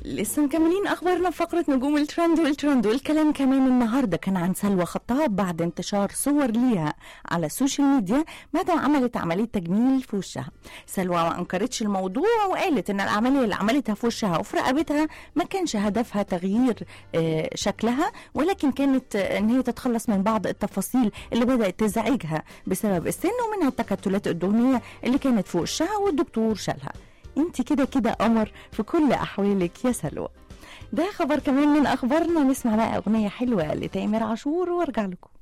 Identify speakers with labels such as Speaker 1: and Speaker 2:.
Speaker 1: لسه مكملين اخبارنا في فقره نجوم الترند والترند والكلام كمان النهارده كان عن سلوى خطاب بعد انتشار صور ليها على السوشيال ميديا بعد ما عملت عمليه تجميل في وشها سلوى ما انكرتش الموضوع وقالت ان العمليه اللي عملتها في وشها وفي رقبتها ما كانش هدفها تغيير آه، شكلها ولكن كانت آه، ان هي تتخلص من بعض التفاصيل اللي بدات تزعجها بسبب السن ومنها التكتلات الدهنيه اللي كانت في وشها والدكتور شالها انت كده كده قمر في كل احوالك يا سلوى ده خبر كمان من اخبارنا نسمع بقى اغنيه حلوه لتامر عاشور وارجع لكم